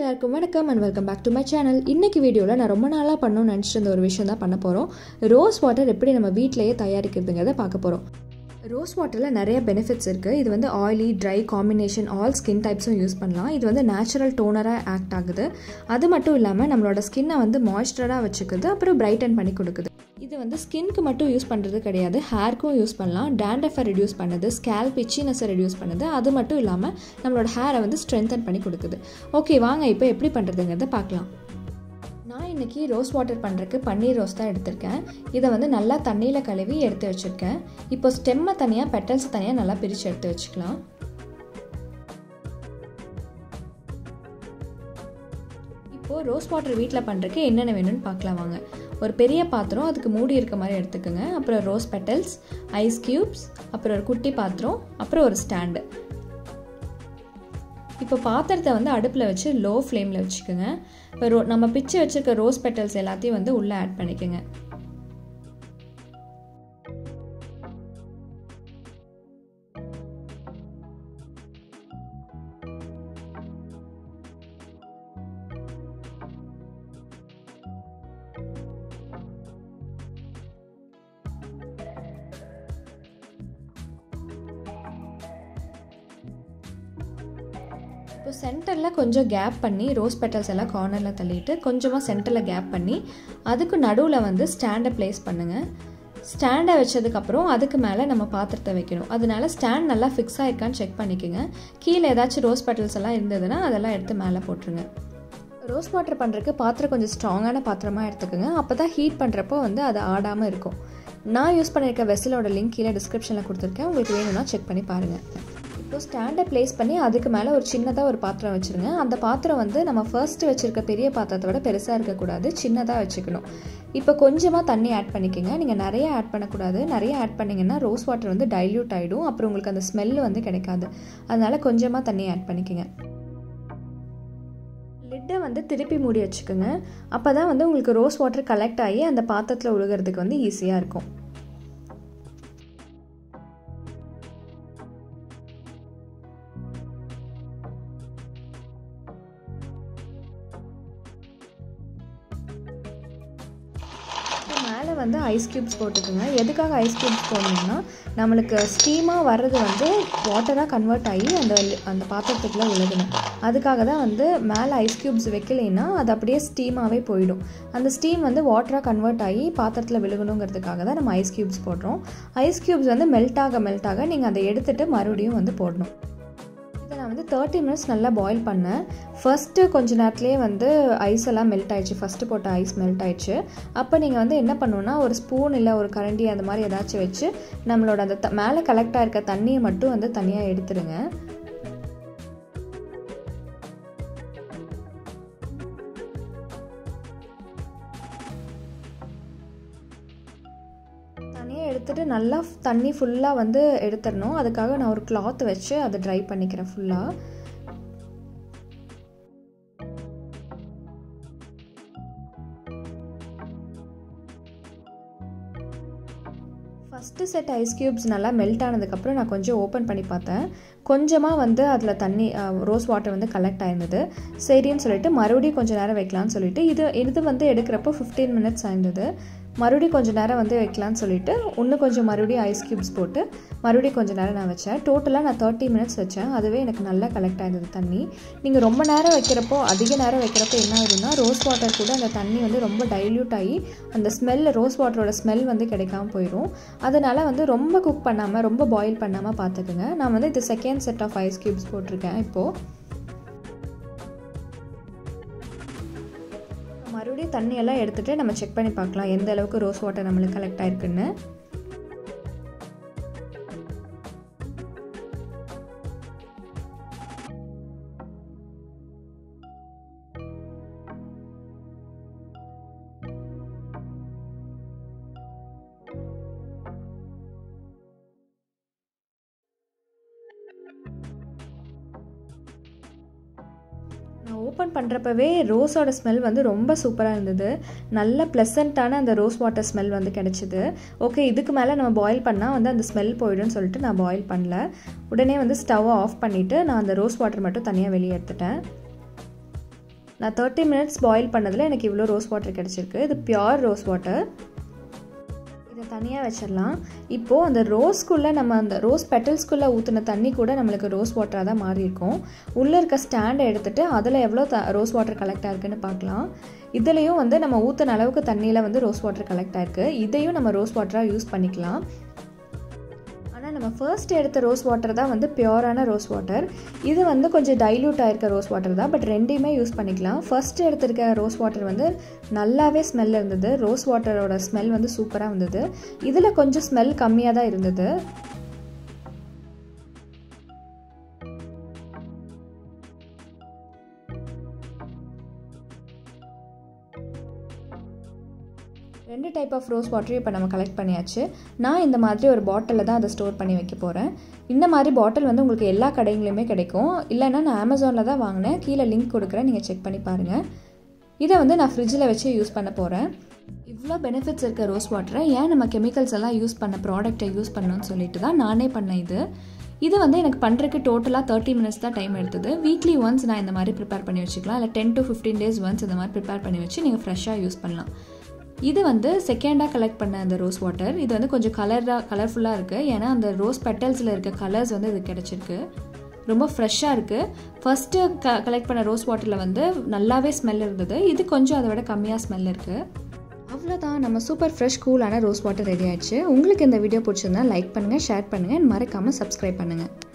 எல்லாருக்கும் வணக்கம் and welcome back to my channel இன்னைக்கு வீடியோவில் நான் ரொம்ப நாளாக பண்ணணும்னு நினச்சிட்டு இருந்த ஒரு விஷயம் தான் பண்ண போகிறோம் ரோஸ் வாட்டர் எப்படி நம்ம வீட்டிலேயே தயாரிக்கிறதுங்கிறத பார்க்க போகிறோம் ரோஸ் வாட்டரில் நிறைய பெனிஃபிட்ஸ் இருக்குது இது வந்து oily dry combination all skin டைப்ஸும் யூஸ் பண்ணலாம் இது வந்து நேச்சுரல் டோனராக ஆக்ட் ஆகுது அது மட்டும் இல்லாமல் நம்மளோட ஸ்கின்னை வந்து மாய்ஸ்சராக வச்சுக்குது அப்புறம் பிரைட்டன் பண்ணி கொடுக்குது இது வந்து ஸ்கின்க்கு மட்டும் யூஸ் பண்ணுறது கிடையாது ஹேர்க்கும் யூஸ் பண்ணலாம் டேண்டஃபை ரெடியூஸ் பண்ணுது ஸ்கேல்ப் இச்சினஸை ரெடியூஸ் பண்ணுது அது மட்டும் இல்லாமல் நம்மளோட ஹேரை வந்து ஸ்ட்ரென்தன் பண்ணி கொடுக்குது ஓகே வாங்க இப்போ எப்படி பண்ணுறதுங்கிறத பார்க்கலாம் நான் இன்றைக்கி ரோஸ் வாட்டர் பண்ணுறதுக்கு பன்னீர் ரோஸ் தான் எடுத்திருக்கேன் இதை வந்து நல்லா தண்ணியில் கழுவி எடுத்து வச்சுருக்கேன் இப்போ ஸ்டெம்மை தனியாக பெட்டல்ஸ் தனியாக நல்லா பிரித்து எடுத்து வச்சுக்கலாம் இப்போது ரோஸ் வாட்டர் வீட்டில் பண்ணுறதுக்கு என்னென்ன வேணும்னு பார்க்கலாம் வாங்க ஒரு பெரிய பாத்திரம் அதுக்கு மூடி இருக்க மாதிரி எடுத்துக்கோங்க அப்புறம் ரோஸ் பெட்டல்ஸ் ஐஸ் க்யூப்ஸ் அப்புறம் ஒரு குட்டி பாத்திரம் அப்புறம் ஒரு ஸ்டாண்டு இப்போ பாத்திரத்தை வந்து அடுப்பில் வச்சு லோ ஃப்ளேமில் வச்சுக்கோங்க இப்போ ரோ நம்ம பிச்சு வச்சுருக்க ரோஸ் பெட்டல்ஸ் எல்லாத்தையும் வந்து உள்ளே ஆட் பண்ணிக்கோங்க இப்போ சென்டரில் கொஞ்சம் கேப் பண்ணி ரோஸ் பெட்டல்ஸ் எல்லாம் கார்னரில் தள்ளிட்டு கொஞ்சமாக சென்டரில் கேப் பண்ணி அதுக்கு நடுவில் வந்து ஸ்டாண்டை ப்ளேஸ் பண்ணுங்கள் ஸ்டாண்டை வச்சதுக்கப்புறம் அதுக்கு மேலே நம்ம பாத்திரத்தை வைக்கணும் அதனால ஸ்டாண்ட் நல்லா ஃபிக்ஸ் ஆகிருக்கான்னு செக் பண்ணிக்கோங்க கீழே ஏதாச்சும் ரோஸ் பெட்டல்ஸ் எல்லாம் இருந்ததுன்னா அதெல்லாம் எடுத்து மேலே போட்டுருங்க ரோஸ் வாட்டர் பண்ணுறதுக்கு பாத்திரம் கொஞ்சம் ஸ்ட்ராங்கான பாத்திரமாக எடுத்துக்கோங்க அப்போ தான் ஹீட் பண்ணுறப்போ வந்து அது ஆடாமல் இருக்கும் நான் யூஸ் பண்ணியிருக்க வெசலோட லிங்க் கீழே டிஸ்கிரிப்ஷனில் கொடுத்துருக்கேன் உங்களுக்கு வேணும்னா செக் பண்ணி பாருங்கள் இப்போ ஸ்டாண்டை ப்ளேஸ் பண்ணி அதுக்கு மேலே ஒரு சின்னதாக ஒரு பாத்திரம் வச்சுருங்க அந்த பாத்திரம் வந்து நம்ம ஃபர்ஸ்ட்டு வச்சுருக்க பெரிய பாத்திரத்தை விட பெருசாக இருக்கக்கூடாது சின்னதாக வச்சுக்கணும் இப்போ கொஞ்சமாக தண்ணி ஆட் பண்ணிக்கோங்க நீங்கள் நிறைய ஆட் பண்ணக்கூடாது நிறைய ஆட் பண்ணிங்கன்னா ரோஸ் வாட்டர் வந்து டைல்யூட் ஆகிடும் அப்புறம் உங்களுக்கு அந்த ஸ்மெல் வந்து கிடைக்காது அதனால் கொஞ்சமாக தண்ணி ஆட் பண்ணிக்கோங்க லிட்டை வந்து திருப்பி மூடி வச்சுக்கோங்க அப்போ தான் வந்து உங்களுக்கு ரோஸ் வாட்டர் கலெக்ட் ஆகி அந்த பாத்திரத்தில் உழுகிறதுக்கு வந்து ஈஸியாக இருக்கும் மேலே வந்து ஐஸ் க்யூப்ஸ் போட்டுக்கோங்க எதுக்காக ஐஸ் க்யூப்ஸ் போடணும்னா நம்மளுக்கு ஸ்டீமாக வர்றது வந்து வாட்டராக கன்வெர்ட் ஆகி அந்த அந்த பாத்திரத்துக்குள்ளே விழுகணும் அதுக்காக தான் வந்து மேலே ஐஸ் க்யூப்ஸ் வைக்கலைன்னா அது அப்படியே ஸ்டீமாகவே போயிடும் அந்த ஸ்டீம் வந்து வாட்டராக கன்வெர்ட் ஆகி பாத்திரத்தில் விழுகணுங்கிறதுக்காக தான் நம்ம ஐஸ் க்யூப்ஸ் போடுறோம் ஐஸ் க்யூப்ஸ் வந்து மெல்ட் ஆக மெல்ட் ஆக நீங்கள் அதை எடுத்துகிட்டு மறுபடியும் வந்து போடணும் இதை நான் வந்து தேர்ட்டி மினிட்ஸ் நல்லா பாயில் பண்ணேன் ஃபஸ்ட்டு கொஞ்ச நேரத்துலேயே வந்து ஐஸ் எல்லாம் மெல்ட் ஆயிடுச்சு ஃபஸ்ட்டு போட்ட ஐஸ் மெல்ட் ஆயிடுச்சு அப்போ நீங்கள் வந்து என்ன பண்ணணுன்னா ஒரு ஸ்பூன் இல்லை ஒரு கரண்டி அந்த மாதிரி ஏதாச்சும் வச்சு நம்மளோட அந்த த மேலே கலெக்ட் ஆகிருக்க தண்ணியை மட்டும் வந்து தனியாக எடுத்துருங்க தனியாக எடுத்துகிட்டு நல்லா தண்ணி ஃபுல்லாக வந்து எடுத்துடணும் அதுக்காக நான் ஒரு கிளாத் வச்சு அதை ட்ரை பண்ணிக்கிறேன் ஃபுல்லாக ஃபஸ்ட்டு செட் ஐஸ் க்யூப்ஸ் நல்லா மெல்ட் ஆனதுக்கப்புறம் நான் கொஞ்சம் ஓப்பன் பண்ணி பார்த்தேன் கொஞ்சமாக வந்து அதில் தண்ணி ரோஸ் வாட்டர் வந்து கலெக்ட் ஆயிருந்தது சரின்னு சொல்லிட்டு மறுபடியும் கொஞ்சம் நேரம் வைக்கலான்னு சொல்லிட்டு இது இது வந்து எடுக்கிறப்போ ஃபிஃப்டீன் மினிட்ஸ் ஆயிருந்தது மறுபடியும் கொஞ்சம் நேரம் வந்து வைக்கலான்னு சொல்லிட்டு இன்னும் கொஞ்சம் மறுபடியும் ஐஸ் க்யூப்ஸ் போட்டு மறுபடியும் கொஞ்சம் நேரம் நான் வச்சேன் டோட்டலாக நான் தேர்ட்டி மினிட்ஸ் வச்சேன் அதுவே எனக்கு நல்லா கலெக்ட் ஆயிருந்தது தண்ணி நீங்கள் ரொம்ப நேரம் வைக்கிறப்போ அதிக நேரம் வைக்கிறப்போ என்ன ஆகுதுன்னா ரோஸ் வாட்டர் கூட அந்த தண்ணி வந்து ரொம்ப டைல்யூட் ஆகி அந்த ஸ்மெல் ரோஸ் வாட்டரோட ஸ்மெல் வந்து கிடைக்காம போயிடும் அதனால் வந்து ரொம்ப குக் பண்ணாமல் ரொம்ப பாயில் பண்ணாமல் பார்த்துக்குங்க நான் வந்து இது second set of ice cubes போட்டிருக்கேன் இப்போது மறுபடியும் தண்ணியெல்லாம் எடுத்துகிட்டு நம்ம செக் பண்ணி பார்க்கலாம் எந்த அளவுக்கு ரோஸ் வாட்டர் நம்மளுக்கு கலெக்ட் ஆயிருக்குன்னு நான் ஓப்பன் பண்ணுறப்பவே ரோஸோட ஸ்மெல் வந்து ரொம்ப சூப்பராக இருந்தது நல்ல ப்ளசண்ட்டான அந்த ரோஸ் வாட்டர் ஸ்மெல் வந்து கிடச்சிது ஓகே இதுக்கு மேலே நம்ம பாயில் பண்ணால் வந்து அந்த ஸ்மெல் போயிடும்னு சொல்லிட்டு நான் பாயில் பண்ணல உடனே வந்து ஸ்டவ்வை ஆஃப் பண்ணிவிட்டு நான் அந்த ரோஸ் வாட்டர் மட்டும் தனியாக வெளியே எடுத்துட்டேன் நான் தேர்ட்டி மினிட்ஸ் பாயில் பண்ணதில் எனக்கு இவ்வளோ ரோஸ் வாட்டர் கிடச்சிருக்கு இது பியோர் ரோஸ் வாட்டர் இதை தனியாக வச்சிடலாம் இப்போது அந்த ரோஸ்க்குள்ளே நம்ம அந்த ரோஸ் பெட்டல்ஸ்குள்ளே ஊற்றின தண்ணி கூட நம்மளுக்கு ரோஸ் வாட்டராக தான் மாறி இருக்கும் உள்ளே இருக்க ஸ்டாண்டை எடுத்துகிட்டு அதில் எவ்வளோ த ரோஸ் வாட்டர் கலெக்ட் ஆயிருக்குன்னு பார்க்கலாம் இதுலேயும் வந்து நம்ம ஊற்றின அளவுக்கு தண்ணியில் வந்து ரோஸ் வாட்டர் கலெக்ட் ஆயிருக்கு இதையும் நம்ம ரோஸ் வாட்டராக யூஸ் பண்ணிக்கலாம் ஆனால் நம்ம ஃபர்ஸ்ட் எடுத்த ரோஸ் வாட்டர் தான் வந்து பியோரான ரோஸ் வாட்டர் இது வந்து கொஞ்சம் டைல்யூட் ஆயிருக்க ரோஸ் வாட்டர் தான் பட் ரெண்டையுமே யூஸ் பண்ணிக்கலாம் ஃபர்ஸ்ட் எடுத்திருக்க ரோஸ் வாட்டர் வந்து நல்லாவே ஸ்மெல் இருந்தது ரோஸ் வாட்டரோட ஸ்மெல் வந்து சூப்பராக இருந்தது இதில் கொஞ்சம் ஸ்மெல் கம்மியாக தான் இருந்தது ரெண்டு டைப் ஆஃப் ரோஸ் வாட்டரையும் இப்போ நம்ம கலெக்ட் பண்ணியாச்சு நான் இந்த மாதிரி ஒரு பாட்டிலில் தான் அதை ஸ்டோர் பண்ணி வைக்க போகிறேன் இந்த மாதிரி பாட்டில் வந்து உங்களுக்கு எல்லா கடைங்களையுமே கிடைக்கும் இல்லைன்னா நான் அமேசானில் தான் வாங்கினேன் கீழே லிங்க் கொடுக்குறேன் நீங்கள் செக் பண்ணி பாருங்கள் இதை வந்து நான் ஃப்ரிட்ஜில் வச்சு யூஸ் பண்ண போகிறேன் இவ்வளோ பெனிஃபிட்ஸ் இருக்க ரோஸ் வாட்டரை ஏன் நம்ம கெமிக்கல்ஸ் எல்லாம் யூஸ் பண்ண ப்ராடக்ட்டை யூஸ் பண்ணணும்னு சொல்லிட்டு தான் நானே பண்ணேன் இது இது வந்து எனக்கு பண்ணுறதுக்கு டோட்டலாக தேர்ட்டி மினிட்ஸ் தான் டைம் எடுத்தது வீக்லி ஒன்ஸ் நான் இந்த மாதிரி ப்ரிப்பேர் பண்ணி வச்சுக்கலாம் இல்லை ten to fifteen days once இந்த மாதிரி ப்ரிப்பேர் பண்ணி வச்சு நீங்கள் ஃப்ரெஷ்ஷாக யூஸ் பண்ணலாம் இது வந்து செகண்டாக கலெக்ட் பண்ண அந்த ரோஸ் வாட்டர் இது வந்து கொஞ்சம் கலராக கலர்ஃபுல்லாக இருக்குது ஏன்னா அந்த ரோஸ் பெட்டல்ஸில் இருக்க கலர்ஸ் வந்து இது கிடச்சிருக்கு ரொம்ப ஃப்ரெஷ்ஷாக இருக்குது ஃபஸ்ட்டு க கலெக்ட் பண்ண ரோஸ் வாட்டரில் வந்து நல்லாவே ஸ்மெல் இருந்தது இது கொஞ்சம் அதை விட கம்மியாக ஸ்மெல் இருக்குது அவ்வளோதான் நம்ம சூப்பர் ஃப்ரெஷ் கூலான ரோஸ் வாட்டர் ரெடி ஆயிடுச்சு உங்களுக்கு இந்த வீடியோ பிடிச்சிருந்தா லைக் பண்ணுங்கள் ஷேர் பண்ணுங்கள் மறக்காமல் சப்ஸ்கிரைப் பண்ணுங்கள்